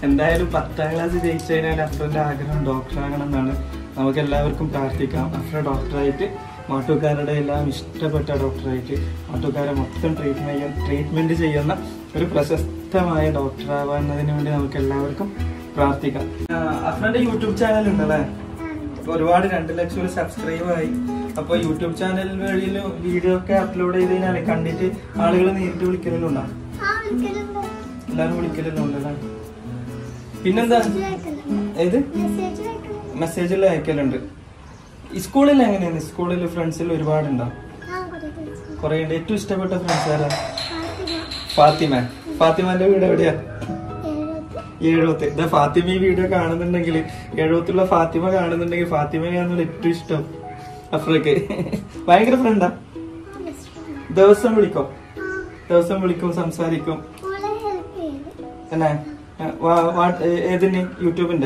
എന്തായാലും പത്താം ക്ലാസ് ജയിച്ചു കഴിഞ്ഞാൽ അഫ്രന്റെ ആഗ്രഹം ഡോക്ടറാകണം എന്നാണ് നമുക്ക് എല്ലാവർക്കും പ്രാർത്ഥിക്കാം അഫ്ര ഡോക്ടറായിട്ട് മാട്ടുകാരുടെ എല്ലാം ഇഷ്ടപ്പെട്ട ഡോക്ടറായിട്ട് മാട്ടുകാരെ മൊത്തം ട്രീറ്റ്മെന്റ് ട്രീറ്റ്മെന്റ് ചെയ്യുന്ന ഒരു പ്രശസ്തമായ ഡോക്ടറാവാന്നതിന് വേണ്ടി നമുക്ക് എല്ലാവർക്കും പ്രാർത്ഥിക്കാം ആ, അഫ്രന്റെ യൂട്യൂബ് ചാനൽ ഉണ്ടല്ലേ ഇപ്പൊ ഒരുപാട് രണ്ട് ലക്ഷം സബ്സ്ക്രൈബ് ആയി അപ്പൊ യൂട്യൂബ് ചാനൽ വഴിയിൽ വീഡിയോ ഒക്കെ അപ്ലോഡ് ചെയ്ത് കഴിഞ്ഞാൽ കണ്ടിട്ട് ആളുകൾ നേരിട്ട് വിളിക്കലുണ്ടോ എല്ലാരും വിളിക്കലുണ്ടല്ലേ പിന്നെന്താ ഏത് മെസ്സേജിൽ അയക്കലുണ്ട് സ്കൂളിൽ എങ്ങനെയാണ് സ്കൂളിൽ ഫ്രണ്ട്സിൽ ഒരുപാടുണ്ടോ കുറെ ഉണ്ട് ഏറ്റവും ഇഷ്ടപ്പെട്ട ഫ്രണ്ട്സ് ആരാ ഫാത്തിമ ഫാത്തിമാന്റെ വീട് എവിടെയാ എഴുപത്തി ഇതാ ഫാത്തിമ ഈ വീഡിയോ കാണുന്നുണ്ടെങ്കിൽ എഴുപത്തുള്ള ഫാത്തിമ കാണുന്നുണ്ടെങ്കിൽ ഫാത്തിമയാണ് ഏറ്റവും ഇഷ്ടം അഫ്രക്ക് ഭയങ്കര ഫ്രണ്ടാ ദിവസം വിളിക്കോ ദിവസം വിളിക്കും സംസാരിക്കും എന്നാ ആ, വാ- വാ- ഏ- ഏതിന് യൂട്യൂബിന്റെ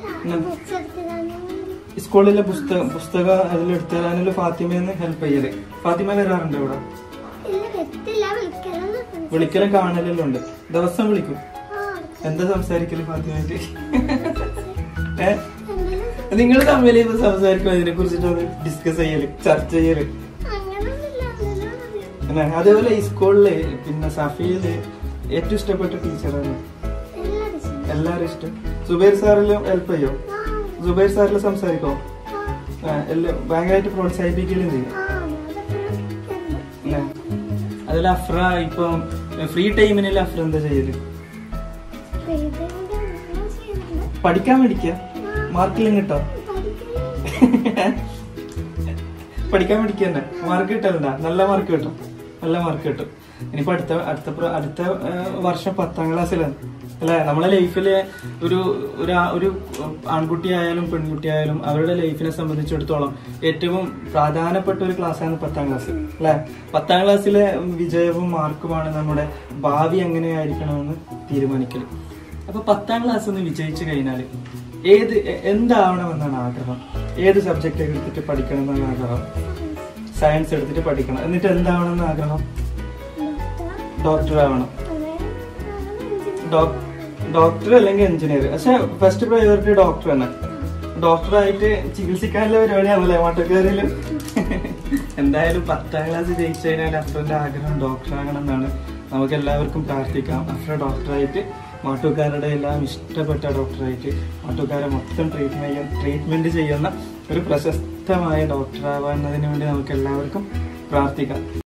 സ്കൂളിലെ പുസ്തകം പുസ്തകം അതിലെടുത്തു തരാനുള്ള ഫാത്തിമയെന്ന് ഹെൽപ്പ് ചെയ്യല് ഫാത്തിമ വരാറുണ്ട് ഇവിടെ വിളിക്കലും കാണലെല്ലാം ഉണ്ട് ദിവസം വിളിക്കും എന്താ സംസാരിക്കല് ഫാത്തിമായിട്ട് ഏ നിങ്ങൾ തമ്മിൽ ഇപ്പൊ സംസാരിക്കും ഇതിനെ കുറിച്ചിട്ട് ഡിസ്കസ് ചെയ്യല് ചർച്ച ചെയ്യല് എന്നാ, അതേപോലെ ഈ സ്കൂളില് പിന്നെ സഫിയില് ഏറ്റവും ഇഷ്ടപ്പെട്ട ടീച്ചറാണ് എല്ലാരും ഇഷ്ടം സുബൈർ സാറെല്ലാം ഹെൽപ്പ് ചെയ്യോ സുബൈർ സാറിൽ സംസാരിക്കോ ആ, എല്ലാം ഭയങ്കരമായിട്ട് പ്രോത്സാഹിപ്പിക്കലും ചെയ്യും അല്ലേ അതിൽ അഫ്ര ഇപ്പം ഫ്രീ ടൈമിനിൽ അഫ്ര എന്താ ചെയ്യല് പഠിക്കാൻ പഠിക്കുക മാർക്കിലും കിട്ടോ പഠിക്കാൻ പഠിക്കന്നെ മാർക്ക് കിട്ടലുണ്ടാ നല്ല മാർക്ക് കിട്ടും നല്ല മാർക്ക് കിട്ടും ഇനിയിപ്പോ അടുത്ത അടുത്ത പ്ര- അടുത്ത ആ, വർഷം പത്താം ക്ലാസ്സിലാണ് അല്ലെ നമ്മളെ ലൈഫില് ഒരു ഒരു ആ- ഒരു ആൺകുട്ടി ആയാലും പെൺകുട്ടി ആയാലും അവരുടെ ലൈഫിനെ സംബന്ധിച്ചിടത്തോളം ഏറ്റവും പ്രാധാനപ്പെട്ട ഒരു ക്ലാസ്സാണ് പത്താം ക്ലാസ് അല്ലെ പത്താം ക്ലാസ്സിലെ വിജയവും മാർക്കുമാണ് നമ്മുടെ ഭാവി എങ്ങനെയായിരിക്കണമെന്ന് തീരുമാനിക്കൽ അപ്പൊ പത്താം ക്ലാസ് ഒന്ന് വിജയിച്ചു കഴിഞ്ഞാൽ ഏത് എ- എന്താവണമെന്നാണ് ആഗ്രഹം ഏത് സബ്ജക്റ്റ് എടുത്തിട്ട് പഠിക്കണം എന്നാണ് ആഗ്രഹം സയൻസ് എടുത്തിട്ട് പഠിക്കണം എന്നിട്ട് എന്താവണമെന്ന് ആഗ്രഹം ഡോക്ടർ ആവണം ഡോക്- ഡോക്ടർ അല്ലെങ്കിൽ എഞ്ചിനീയർ പക്ഷെ ഫസ്റ്റ് പ്രയോറിറ്റി ഡോക്ടർ തന്നെ ഡോക്ടറായിട്ട് ചികിത്സിക്കാനുള്ള പരിപാടിയാണല്ലേ മാട്ടക്കാരില് എന്തായാലും പത്താം ക്ലാസ് ജയിച്ചു കഴിഞ്ഞാൽ അഫ്രന്റെ ആഗ്രഹം ഡോക്ടറാകണം എന്നാണ് നമുക്ക് എല്ലാവർക്കും പ്രാർത്ഥിക്കാം അഫ്ര ഡോക്ടറായിട്ട് മാട്ടുകാരുടെ എല്ലാം ഇഷ്ടപ്പെട്ട ഡോക്ടറായിട്ട് മാട്ടുകാരെ മൊത്തം ട്രീറ്റ്മെന്റ് ട്രീറ്റ്മെന്റ് ചെയ്യുന്ന ഒരു പ്രശസ്തമായ ഡോക്ടറാവാന്നതിന് വേണ്ടി നമുക്ക് എല്ലാവർക്കും പ്രാർത്ഥിക്കാം